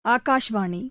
ஆகாஷ்வாணி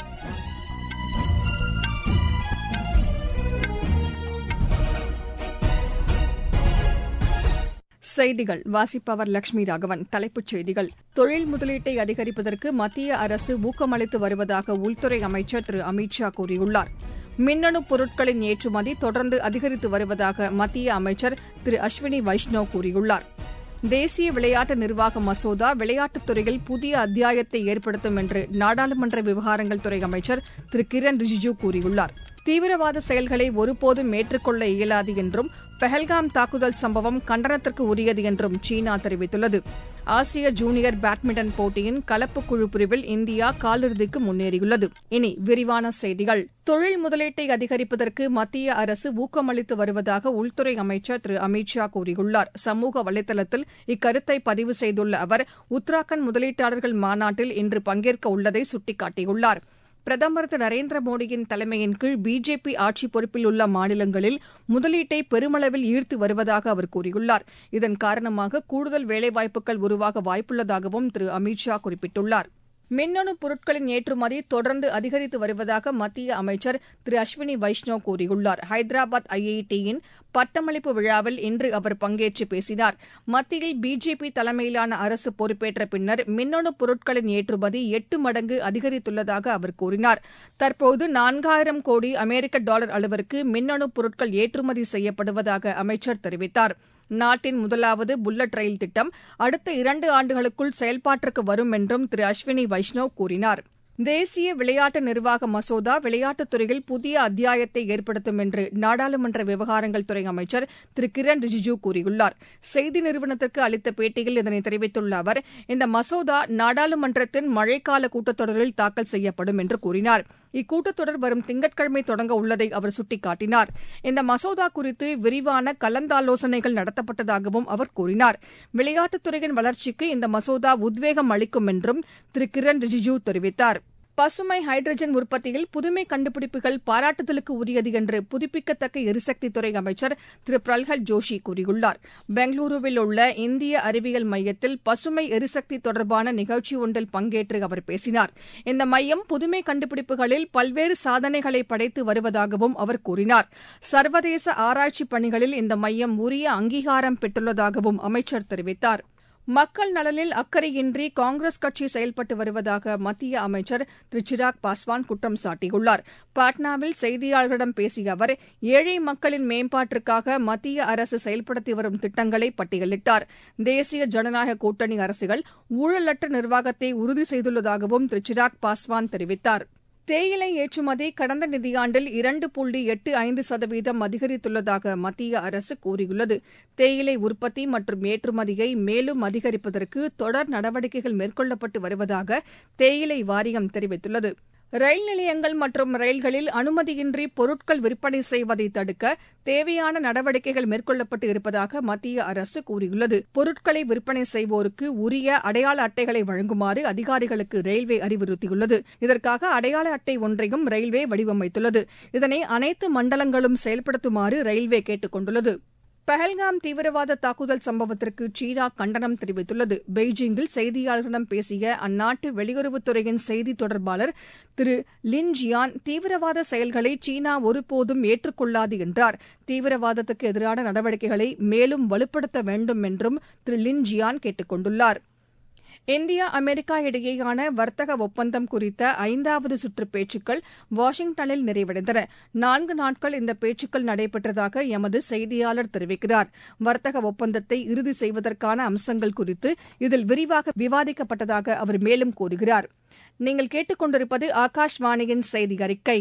செய்திகள் வாசிப்பவர் லட்சுமி ராகவன் தலைப்புச் செய்திகள் தொழில் முதலீட்டை அதிகரிப்பதற்கு மத்திய அரசு ஊக்கமளித்து வருவதாக உள்துறை அமைச்சர் திரு அமித் ஷா கூறியுள்ளார் மின்னணு பொருட்களின் ஏற்றுமதி தொடர்ந்து அதிகரித்து வருவதாக மத்திய அமைச்சர் திரு அஸ்வினி வைஷ்ணவ் கூறியுள்ளார் தேசிய விளையாட்டு நிர்வாக மசோதா விளையாட்டுத் துறையில் புதிய அத்தியாயத்தை ஏற்படுத்தும் என்று நாடாளுமன்ற விவகாரங்கள் துறை அமைச்சர் திரு கிரண் ரிஜிஜூ கூறியுள்ளார் தீவிரவாத செயல்களை ஒருபோதும் ஏற்றுக்கொள்ள இயலாது என்றும் பெஹல்காம் தாக்குதல் சம்பவம் கண்டனத்திற்கு உரியது என்றும் சீனா தெரிவித்துள்ளது ஆசிய ஜூனியர் பேட்மிண்டன் போட்டியின் கலப்பு குழு பிரிவில் இந்தியா காலிறுதிக்கு முன்னேறியுள்ளது இனி விரிவான செய்திகள் தொழில் முதலீட்டை அதிகரிப்பதற்கு மத்திய அரசு ஊக்கமளித்து வருவதாக உள்துறை அமைச்சர் திரு அமித் ஷா கூறியுள்ளார் சமூக வலைதளத்தில் இக்கருத்தை பதிவு செய்துள்ள அவர் உத்தராகண்ட் முதலீட்டாளர்கள் மாநாட்டில் இன்று பங்கேற்க உள்ளதை சுட்டிக்காட்டியுள்ளார் பிரதமர் திரு நரேந்திர மோடியின் தலைமையின் கீழ் பிஜேபி ஆட்சி பொறுப்பில் உள்ள மாநிலங்களில் முதலீட்டை பெருமளவில் ஈர்த்து வருவதாக அவர் கூறியுள்ளார் இதன் காரணமாக கூடுதல் வேலைவாய்ப்புகள் உருவாக வாய்ப்புள்ளதாகவும் திரு அமித் ஷா குறிப்பிட்டுள்ளார் மின்னணு பொருட்களின் ஏற்றுமதி தொடர்ந்து அதிகரித்து வருவதாக மத்திய அமைச்சர் திரு அஸ்வினி வைஷ்ணவ் கூறியுள்ளார் ஹைதராபாத் ஐஐடியின் பட்டமளிப்பு விழாவில் இன்று அவர் பங்கேற்று பேசினார் மத்தியில் பிஜேபி தலைமையிலான அரசு பொறுப்பேற்ற பின்னர் மின்னணு பொருட்களின் ஏற்றுமதி எட்டு மடங்கு அதிகரித்துள்ளதாக அவர் கூறினார் தற்போது நான்காயிரம் கோடி அமெரிக்க டாலர் அளவிற்கு மின்னணு பொருட்கள் ஏற்றுமதி செய்யப்படுவதாக அமைச்சர் தெரிவித்தார் நாட்டின் முதலாவது புல்லட் ரயில் திட்டம் அடுத்த இரண்டு ஆண்டுகளுக்குள் செயல்பாட்டிற்கு வரும் என்றும் திரு அஸ்வினி வைஷ்ணவ் கூறினார் தேசிய விளையாட்டு நிர்வாக மசோதா விளையாட்டுத் துறையில் புதிய அத்தியாயத்தை ஏற்படுத்தும் என்று நாடாளுமன்ற விவகாரங்கள் துறை அமைச்சர் திரு கிரண் ரிஜிஜூ கூறியுள்ளார் செய்தி நிறுவனத்திற்கு அளித்த பேட்டியில் இதனை தெரிவித்துள்ள அவர் இந்த மசோதா நாடாளுமன்றத்தின் மழைக்கால கூட்டத்தொடரில் தாக்கல் செய்யப்படும் என்று கூறினார் இக்கூட்டத்தொடர் வரும் திங்கட்கிழமை தொடங்க உள்ளதை அவர் சுட்டிக்காட்டினார் இந்த மசோதா குறித்து விரிவான கலந்தாலோசனைகள் நடத்தப்பட்டதாகவும் அவர் கூறினார் விளையாட்டுத் துறையின் வளர்ச்சிக்கு இந்த மசோதா உத்வேகம் அளிக்கும் என்றும் திரு கிரண் ரிஜிஜூ தெரிவித்தார் பசுமை ஹைட்ரஜன் உற்பத்தியில் புதுமை கண்டுபிடிப்புகள் பாராட்டுதலுக்கு உரியது என்று புதுப்பிக்கத்தக்க எரிசக்தித்துறை அமைச்சர் திரு பிரல்ஹத் ஜோஷி கூறியுள்ளார் பெங்களூருவில் உள்ள இந்திய அறிவியல் மையத்தில் பசுமை எரிசக்தி தொடர்பான நிகழ்ச்சி ஒன்றில் பங்கேற்று அவர் பேசினார் இந்த மையம் புதுமை கண்டுபிடிப்புகளில் பல்வேறு சாதனைகளை படைத்து வருவதாகவும் அவர் கூறினார் சர்வதேச ஆராய்ச்சி பணிகளில் இந்த மையம் உரிய அங்கீகாரம் பெற்றுள்ளதாகவும் அமைச்சர் தெரிவித்தார் மக்கள் நலனில் அக்கறையின்றி காங்கிரஸ் கட்சி செயல்பட்டு வருவதாக மத்திய அமைச்சர் திரு சிராக் பாஸ்வான் குற்றம் சாட்டியுள்ளார் பாட்னாவில் செய்தியாளர்களிடம் பேசிய அவர் ஏழை மக்களின் மேம்பாட்டிற்காக மத்திய அரசு செயல்படுத்தி வரும் திட்டங்களை பட்டியலிட்டார் தேசிய ஜனநாயக கூட்டணி அரசுகள் ஊழலற்ற நிர்வாகத்தை உறுதி செய்துள்ளதாகவும் திரு சிராக் பாஸ்வான் தெரிவித்தார் தேயிலை ஏற்றுமதி கடந்த நிதியாண்டில் இரண்டு புள்ளி எட்டு ஐந்து சதவீதம் அதிகரித்துள்ளதாக மத்திய அரசு கூறியுள்ளது தேயிலை உற்பத்தி மற்றும் ஏற்றுமதியை மேலும் அதிகரிப்பதற்கு தொடர் நடவடிக்கைகள் மேற்கொள்ளப்பட்டு வருவதாக தேயிலை வாரியம் தெரிவித்துள்ளது ரயில் நிலையங்கள் மற்றும் ரயில்களில் அனுமதியின்றி பொருட்கள் விற்பனை செய்வதை தடுக்க தேவையான நடவடிக்கைகள் மேற்கொள்ளப்பட்டு இருப்பதாக மத்திய அரசு கூறியுள்ளது பொருட்களை விற்பனை செய்வோருக்கு உரிய அடையாள அட்டைகளை வழங்குமாறு அதிகாரிகளுக்கு ரயில்வே அறிவுறுத்தியுள்ளது இதற்காக அடையாள அட்டை ஒன்றையும் ரயில்வே வடிவமைத்துள்ளது இதனை அனைத்து மண்டலங்களும் செயல்படுத்துமாறு ரயில்வே கேட்டுக் கொண்டுள்ளது பஹல்காம் தீவிரவாத தாக்குதல் சம்பவத்திற்கு சீனா கண்டனம் தெரிவித்துள்ளது பெய்ஜிங்கில் செய்தியாளர்களிடம் பேசிய அந்நாட்டு வெளியுறவுத்துறையின் செய்தி தொடர்பாளர் திரு லின் ஜியான் தீவிரவாத செயல்களை சீனா ஒருபோதும் ஏற்றுக்கொள்ளாது என்றார் தீவிரவாதத்துக்கு எதிரான நடவடிக்கைகளை மேலும் வலுப்படுத்த வேண்டும் என்றும் திரு லின் ஜியான் கேட்டுக் கொண்டுள்ளார் இந்தியா அமெரிக்கா இடையேயான வர்த்தக ஒப்பந்தம் குறித்த ஐந்தாவது சுற்று பேச்சுக்கள் வாஷிங்டனில் நிறைவடைந்தன நான்கு நாட்கள் இந்த பேச்சுக்கள் நடைபெற்றதாக எமது செய்தியாளர் தெரிவிக்கிறார் வர்த்தக ஒப்பந்தத்தை இறுதி செய்வதற்கான அம்சங்கள் குறித்து இதில் விரிவாக விவாதிக்கப்பட்டதாக அவர் மேலும் கூறுகிறார் நீங்கள் கேட்டுக்கொண்டிருப்பது ஆகாஷ்வாணியின் செய்தி அறிக்கை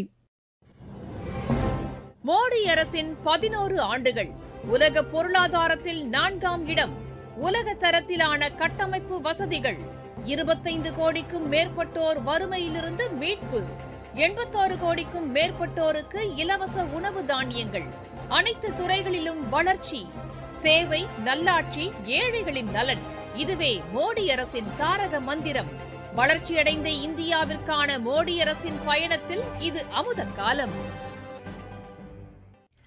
மோடி அரசின் பதினோரு ஆண்டுகள் உலக பொருளாதாரத்தில் நான்காம் இடம் உலக தரத்திலான கட்டமைப்பு வசதிகள் இருபத்தைந்து கோடிக்கும் மேற்பட்டோர் வறுமையிலிருந்து மீட்பு எண்பத்தாறு கோடிக்கும் மேற்பட்டோருக்கு இலவச உணவு தானியங்கள் அனைத்து துறைகளிலும் வளர்ச்சி சேவை நல்லாட்சி ஏழைகளின் நலன் இதுவே மோடி அரசின் தாரக மந்திரம் வளர்ச்சியடைந்த இந்தியாவிற்கான மோடி அரசின் பயணத்தில் இது அமுத காலம்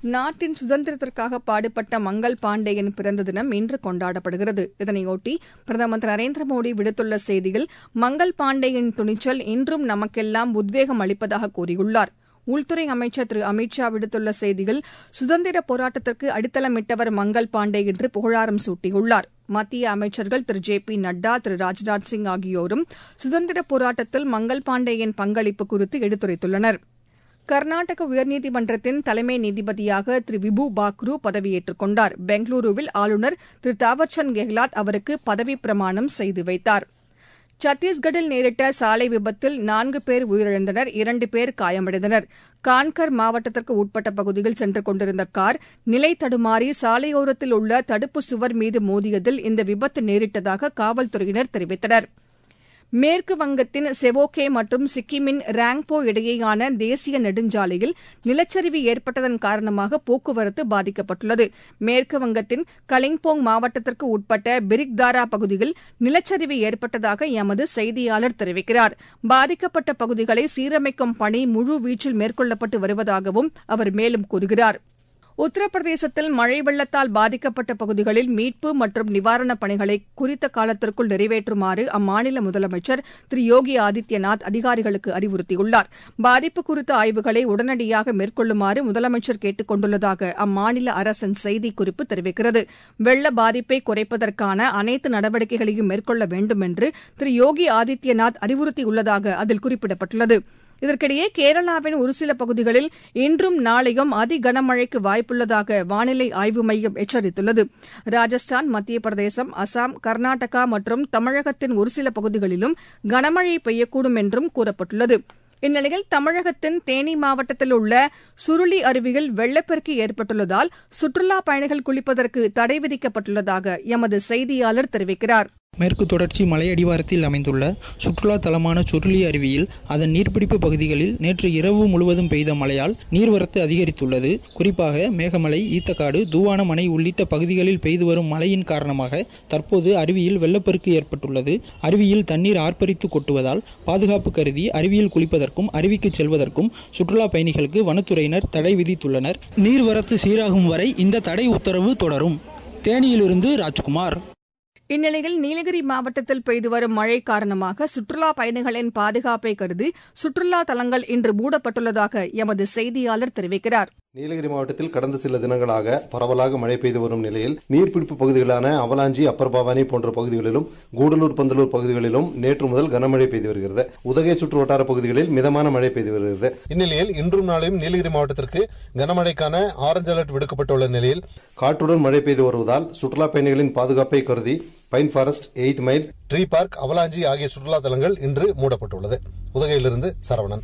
நாட்டின் சுதந்திரத்திற்காக பாடுபட்ட மங்கள் பாண்டேயின் பிறந்த தினம் இன்று கொண்டாடப்படுகிறது இதனையொட்டி பிரதமர் திரு நரேந்திர மோடி விடுத்துள்ள செய்தியில் மங்கள் பாண்டேயின் துணிச்சல் இன்றும் நமக்கெல்லாம் உத்வேகம் அளிப்பதாக கூறியுள்ளார் உள்துறை அமைச்சர் திரு அமித் ஷா விடுத்துள்ள செய்தியில் சுதந்திர போராட்டத்திற்கு அடித்தளமிட்டவர் மங்கள் பாண்டே என்று புகழாரம் சூட்டியுள்ளார் மத்திய அமைச்சர்கள் திரு ஜே பி நட்டா திரு ராஜ்நாத் சிங் ஆகியோரும் சுதந்திர போராட்டத்தில் மங்கள் பாண்டேயின் பங்களிப்பு குறித்து எடுத்துரைத்துள்ளனா் கர்நாடக உயர்நீதிமன்றத்தின் தலைமை நீதிபதியாக திரு விபு பாக்ரு பதவியேற்றுக் கொண்டார் பெங்களூருவில் ஆளுநர் திரு தாவர்சந்த் கெஹ்லாட் அவருக்கு பதவிப் பிரமாணம் செய்து வைத்தார் சத்தீஸ்கட்டில் நேரிட்ட சாலை விபத்தில் நான்கு பேர் உயிரிழந்தனர் இரண்டு பேர் காயமடைந்தனர் கான்கர் மாவட்டத்திற்கு உட்பட்ட பகுதியில் சென்று கொண்டிருந்த கார் நிலை தடுமாறி சாலையோரத்தில் உள்ள தடுப்பு சுவர் மீது மோதியதில் இந்த விபத்து நேரிட்டதாக காவல்துறையினர் தெரிவித்தனா் மேற்கு வங்கத்தின் செவோகே மற்றும் சிக்கிமின் ராங்போ இடையேயான தேசிய நெடுஞ்சாலையில் நிலச்சரிவு ஏற்பட்டதன் காரணமாக போக்குவரத்து பாதிக்கப்பட்டுள்ளது மேற்கு வங்கத்தின் கலிம்போங் மாவட்டத்திற்கு உட்பட்ட பிரிக்தாரா பகுதியில் நிலச்சரிவு ஏற்பட்டதாக எமது செய்தியாளர் தெரிவிக்கிறார் பாதிக்கப்பட்ட பகுதிகளை சீரமைக்கும் பணி முழுவீச்சில் மேற்கொள்ளப்பட்டு வருவதாகவும் அவர் மேலும் கூறுகிறார் உத்தரப்பிரதேசத்தில் மழை வெள்ளத்தால் பாதிக்கப்பட்ட பகுதிகளில் மீட்பு மற்றும் நிவாரணப் பணிகளை குறித்த காலத்திற்குள் நிறைவேற்றுமாறு அம்மாநில முதலமைச்சர் திரு யோகி ஆதித்யநாத் அதிகாரிகளுக்கு அறிவுறுத்தியுள்ளார் பாதிப்பு குறித்த ஆய்வுகளை உடனடியாக மேற்கொள்ளுமாறு முதலமைச்சர் கேட்டுக் கொண்டுள்ளதாக அம்மாநில அரசின் செய்திக்குறிப்பு தெரிவிக்கிறது வெள்ள பாதிப்பை குறைப்பதற்கான அனைத்து நடவடிக்கைகளையும் மேற்கொள்ள வேண்டும் என்று திரு யோகி ஆதித்யநாத் அறிவுறுத்தியுள்ளதாக அதில் குறிப்பிடப்பட்டுள்ளது இதற்கிடையே கேரளாவின் ஒரு சில பகுதிகளில் இன்றும் நாளையும் அதி கனமழைக்கு வாய்ப்புள்ளதாக வானிலை ஆய்வு மையம் எச்சரித்துள்ளது ராஜஸ்தான் மத்திய பிரதேசம் அசாம் கர்நாடகா மற்றும் தமிழகத்தின் ஒரு சில பகுதிகளிலும் கனமழை பெய்யக்கூடும் என்றும் கூறப்பட்டுள்ளது இந்நிலையில் தமிழகத்தின் தேனி மாவட்டத்தில் உள்ள சுருளி அருவியில் வெள்ளப்பெருக்கு ஏற்பட்டுள்ளதால் சுற்றுலாப் பயணிகள் குளிப்பதற்கு தடை விதிக்கப்பட்டுள்ளதாக எமது செய்தியாளர் தெரிவிக்கிறார் மேற்கு தொடர்ச்சி மலையடிவாரத்தில் அமைந்துள்ள சுற்றுலா தலமான சுருளி அருவியில் அதன் நீர்பிடிப்பு பகுதிகளில் நேற்று இரவு முழுவதும் பெய்த மழையால் நீர்வரத்து அதிகரித்துள்ளது குறிப்பாக மேகமலை ஈத்தக்காடு தூவானமனை உள்ளிட்ட பகுதிகளில் பெய்து வரும் மழையின் காரணமாக தற்போது அருவியில் வெள்ளப்பெருக்கு ஏற்பட்டுள்ளது அருவியில் தண்ணீர் ஆர்ப்பரித்து கொட்டுவதால் பாதுகாப்பு கருதி அருவியில் குளிப்பதற்கும் அருவிக்கு செல்வதற்கும் சுற்றுலா பயணிகளுக்கு வனத்துறையினர் தடை விதித்துள்ளனர் நீர்வரத்து சீராகும் வரை இந்த தடை உத்தரவு தொடரும் தேனியிலிருந்து ராஜ்குமார் இந்நிலையில் நீலகிரி மாவட்டத்தில் பெய்து வரும் மழை காரணமாக சுற்றுலா பயணிகளின் பாதுகாப்பை கருதி சுற்றுலா தலங்கள் இன்று மூடப்பட்டுள்ளதாக எமது செய்தியாளர் தெரிவிக்கிறார் நீலகிரி மாவட்டத்தில் கடந்த சில தினங்களாக பரவலாக மழை பெய்து வரும் நிலையில் நீர்பிடிப்பு பகுதிகளான அவலாஞ்சி அப்பர் பவானி போன்ற பகுதிகளிலும் கூடலூர் பந்தலூர் பகுதிகளிலும் நேற்று முதல் கனமழை பெய்து வருகிறது உதகை சுற்று வட்டார பகுதிகளில் மிதமான மழை பெய்து வருகிறது இந்நிலையில் இன்றும் நாளையும் நீலகிரி மாவட்டத்திற்கு கனமழைக்கான ஆரஞ்சு அலர்ட் விடுக்கப்பட்டுள்ள நிலையில் காற்றுடன் மழை பெய்து வருவதால் சுற்றுலா பயணிகளின் பாதுகாப்பை கருதி pine forest eighth mile tree park Avalanche ஆகிய சுற்றுலா தலங்கள் இன்று மூடப்பட்டுள்ளது உதகையிலிருந்து சரவணன்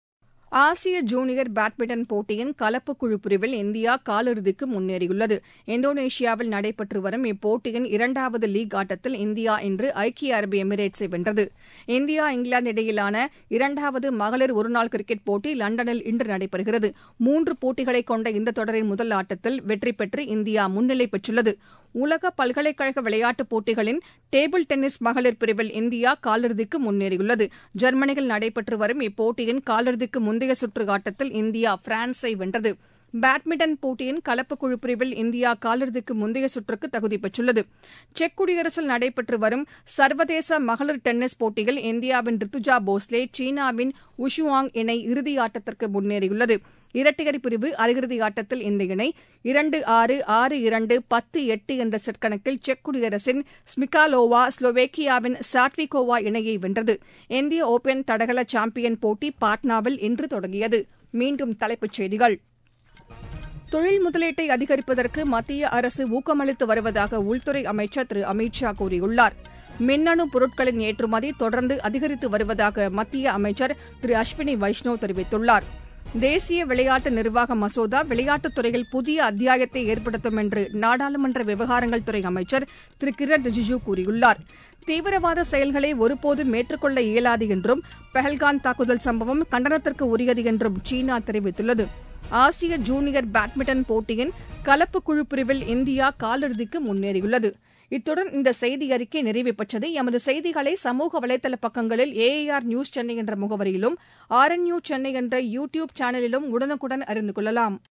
ஆசிய ஜூனியர் பேட்மிண்டன் போட்டியின் கலப்பு குழு பிரிவில் இந்தியா காலிறுதிக்கு முன்னேறியுள்ளது இந்தோனேஷியாவில் நடைபெற்று வரும் இப்போட்டியின் இரண்டாவது லீக் ஆட்டத்தில் இந்தியா இன்று ஐக்கிய அரபு எமிரேட்ஸை வென்றது இந்தியா இங்கிலாந்து இடையிலான இரண்டாவது மகளிர் ஒருநாள் கிரிக்கெட் போட்டி லண்டனில் இன்று நடைபெறுகிறது மூன்று போட்டிகளை கொண்ட இந்த தொடரின் முதல் ஆட்டத்தில் வெற்றி பெற்று இந்தியா முன்னிலை பெற்றுள்ளது உலக பல்கலைக்கழக விளையாட்டுப் போட்டிகளின் டேபிள் டென்னிஸ் மகளிர் பிரிவில் இந்தியா காலிறுதிக்கு முன்னேறியுள்ளது ஜெர்மனியில் நடைபெற்று வரும் இப்போட்டியின் காலிறுதிக்கு முந்தைய சுற்று ஆட்டத்தில் இந்தியா பிரான்ஸை வென்றது பேட்மிண்டன் போட்டியின் கலப்பு குழு பிரிவில் இந்தியா காலிறுதிக்கு முந்தைய சுற்றுக்கு தகுதி பெற்றுள்ளது செக் குடியரசில் நடைபெற்று வரும் சர்வதேச மகளிர் டென்னிஸ் போட்டியில் இந்தியாவின் ரித்துஜா போஸ்லே சீனாவின் உஷுவாங் இணை இறுதி ஆட்டத்திற்கு முன்னேறியுள்ளது இரட்டையர் பிரிவு அரையிறுதி ஆட்டத்தில் இந்த இணை இரண்டு ஆறு ஆறு இரண்டு பத்து எட்டு என்ற செட் கணக்கில் செக் குடியரசின் ஸ்மிகாலோவா ஸ்லோவேக்கியாவின் சாட்விகோவா இணையை வென்றது இந்திய ஓபன் தடகள சாம்பியன் போட்டி பாட்னாவில் இன்று தொடங்கியது மீண்டும் தலைப்புச் செய்திகள் தொழில் முதலீட்டை அதிகரிப்பதற்கு மத்திய அரசு ஊக்கமளித்து வருவதாக உள்துறை அமைச்சர் திரு அமித் ஷா கூறியுள்ளார் மின்னணு பொருட்களின் ஏற்றுமதி தொடர்ந்து அதிகரித்து வருவதாக மத்திய அமைச்சர் திரு அஸ்வினி வைஷ்ணவ் தெரிவித்துள்ளார் தேசிய விளையாட்டு நிர்வாக மசோதா விளையாட்டுத் துறையில் புதிய அத்தியாயத்தை ஏற்படுத்தும் என்று நாடாளுமன்ற விவகாரங்கள் துறை அமைச்சர் திரு கிரண் ரிஜிஜூ கூறியுள்ளார் தீவிரவாத செயல்களை ஒருபோதும் ஏற்றுக்கொள்ள இயலாது என்றும் பெஹல்கான் தாக்குதல் சம்பவம் கண்டனத்திற்கு உரியது என்றும் சீனா தெரிவித்துள்ளது ஆசிய ஜூனியர் பேட்மிண்டன் போட்டியின் கலப்பு குழு பிரிவில் இந்தியா காலிறுதிக்கு முன்னேறியுள்ளது இத்துடன் இந்த செய்தி அறிக்கை நிறைவு பெற்றது எமது செய்திகளை சமூக வலைதள பக்கங்களில் ஏஐஆர் நியூஸ் சென்னை என்ற முகவரியிலும் ஆர்என்யூ சென்னை என்ற யூ டியூப் சேனலிலும் உடனுக்குடன் அறிந்து கொள்ளலாம்